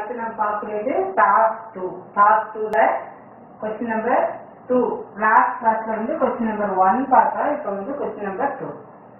அடுத்து நம்ம பார்க்கறது டாஸ்க் டூ டாஸ்க் டூல கொஸ்டின் நம்பர் டூ லாஸ்ட் கிளாஸ்ல வந்து கொஸ்டின் நம்பர் ஒன் பார்த்தோம் இப்போ வந்து question number two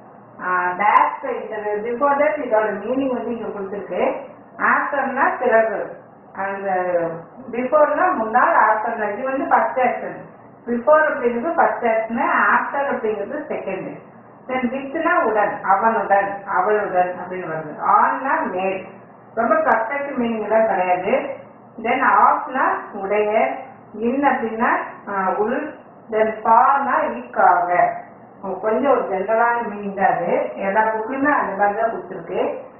dash interview before that இதோட மீனிங் வந்து இங்க கொடுத்துருக்கு ஆஃப்டர்னா பிறகு அந்த பிஃபோர்னா முன்னாள் ஆஃப்டர்னா இது வந்து ஃபர்ஸ்ட் ஆக்ஷன் பிஃபோர் அப்படிங்கிறது ஃபர்ஸ்ட் ஆக்ஷன் ஆஃப்டர் அப்படிங்கிறது செகண்ட் தென் வித்னா உடன் அவனுடன் அவளுடன் அப்படின்னு வருது ஆன்னா மேல் ரொம்ப பர்ஃபெக்ட் மீனிங் எல்லாம் கிடையாது தென் ஆஃப்னா உடைய இன் அப்படின்னா ஆஹ், உள் தென் ஃபார்னா ஈக்காக கொஞ்சம் ஒரு ஜென்ரலான மீனிங் தான் அது எல்லா புக்லையுமே அந்த மாதிரி தான் கொடுத்துருக்கு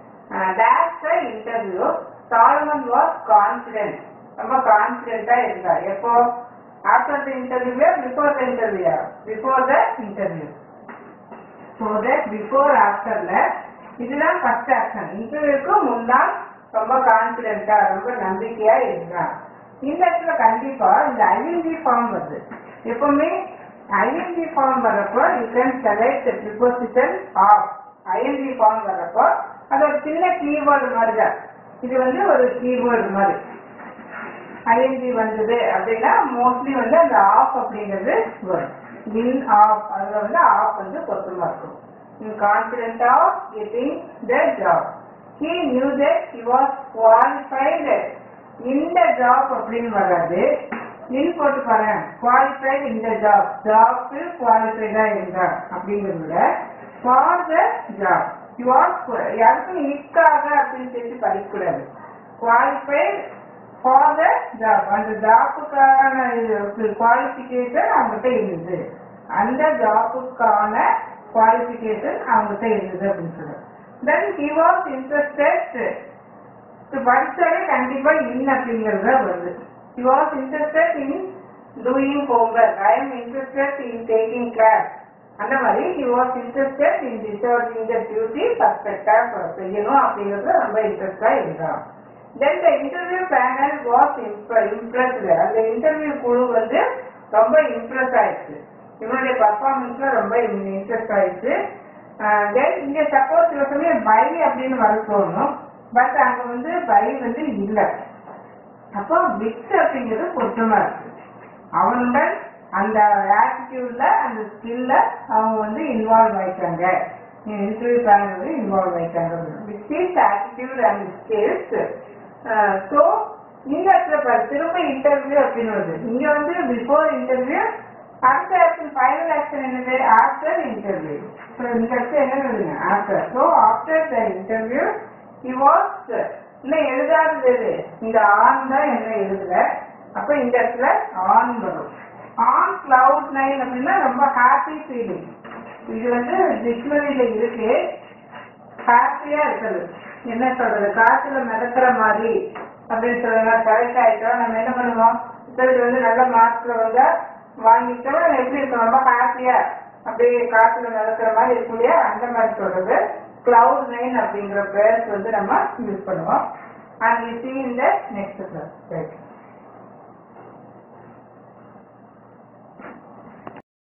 dash interview Solomon was confident ரொம்ப கான்ஃபிடென்ட்டா இருந்தார் எப்போ after the interview before the interview before the interview so that before ஆஃப்டர்ல இதுதான் ஃபர்ஸ்ட் ஆக்ஷன் இன்டர்வியூக்கு முன்னால் ரொம்ப கான்ஃபிடென்ட்டா ரொம்ப நம்பிக்கையா இருந்தான் இந்த இடத்துல கண்டிப்பா இந்த ஐஎன்ஜி ஃபார்ம் வருது எப்பவுமே ஐஎன்ஜி ஃபார்ம் வர்றப்போ you can select preposition of ING form வர்றப்போ அது ஒரு சின்ன கீவேர்டு மாதிரி தான் இது வந்து ஒரு கீவேர்டு மாதிரி ஐஎன்ஜி வந்தது அப்படின்னா மோஸ்ட்லி வந்து அந்த ஆஃப் அப்படிங்கிறது வரும் இன் ஆஃப் அதுல வந்து ஆஃப் வந்து பொருத்தமா இருக்கும் in confident of getting the job he knew that he was qualified இந்த ஜாப் அப்படின்னு வராது இன் போட்டு பாருங்க குவாலிஃபைடு இந்த ஜாப் ஜாப்க்கு குவாலிஃபைடா இருந்தா அப்படிங்கிறத விட for the job you was யாருக்கும் இக்காக அப்படின்னு சொல்லி படிக்கக்கூடாது குவாலிஃபைட் ஃபார் த ஜாப் அந்த ஜாப்புக்கான குவாலிஃபிகேஷன் அவங்ககிட்ட இருந்தது அந்த ஜாப்புக்கான குவாலிஃபிகேஷன் அவங்ககிட்ட இருந்தது அப்படின்னு சொல்லுவாங்க தென் ஹி வாஸ் இன்ட்ரெஸ்டட் படிச்சாலே கண்டிப்பா இன் அப்படிங்கிறது தான் வருது he was interested in doing homework I am interested in taking class அந்த மாதிரி he was interested in deserving the duty பர்ஃபெக்டா செய்யணும் அப்படிங்கிறது ரொம்ப இன்ட்ரெஸ்டா இருந்தான் then the interview panel was impressed அந்த இன்டர்வியூ குழு வந்து ரொம்ப இம்ப்ரெஸ் ஆயிடுச்சு இவனுடைய பர்ஃபார்மன்ஸ்ல ரொம்ப இன்ட்ரெஸ்ட் ஆயிடுச்சு தென் இங்க சப்போஸ் சில சமயம் பை அப்படின்னு வர தோணும் பட் அங்க வந்து பை வந்து இல்லை அப்போ விக்ஸ் அப்படிங்கிறது பொருத்தமா இருக்கு அவனுடன் அந்த ஆட்டிடியூட்ல அந்த ஸ்கில்ல அவங்க வந்து இன்வால்வ் ஆயிட்டாங்க இன்டர்வியூ பேனல் வந்து இன்வால்வ் ஆயிட்டாங்க which is attitude and skills so இந்த இடத்துல பாரு திரும்ப இன்டர்வியூ அப்படின்னு வருது இங்க வந்து பிஃபோர் இன்டர்வியூ அடுத்த ஆக்ஷன் ஃபைனல் ஆக்ஷன் என்னது ஆஃப்டர் இன்டர்வியூ ஸோ இந்த இடத்துல என்ன வருதுங்க after so after the interview he was இன்னும் எழுதாதது எது இந்த ஆன் தான் என்ன எழுதல அப்ப இந்த இடத்துல ஆன் வரும் ஆன் கிளவுட் நைன் அப்படின்னா ரொம்ப ஹாப்பி ஃபீலிங் இது வந்து டிக்ஷனரியில இருக்கு ஹாப்பியா இருக்குது என்ன சொல்றது காத்துல மிதக்கிற மாதிரி அப்படின்னு சொல்லுங்க கரெக்ட் ஆயிட்டோம் நம்ம என்ன பண்ணுவோம் சார் இது வந்து நல்ல மார்க்ல வந்தா வாங்கிட்டோம் நம்ம எப்படி இருக்கும் ரொம்ப ஹாப்பியா அப்படியே காத்துல மிதக்கிற மாதிரி இருக்கும் இல்லையா அந்த மாதிரி சொல்றது கிளவுட் நைன் அப்படிங்கிற பேர்ஸ் வந்து நம்ம யூஸ் பண்ணுவோம் அண்ட் வி சி இந்த நெக்ஸ்ட் கிளாஸ்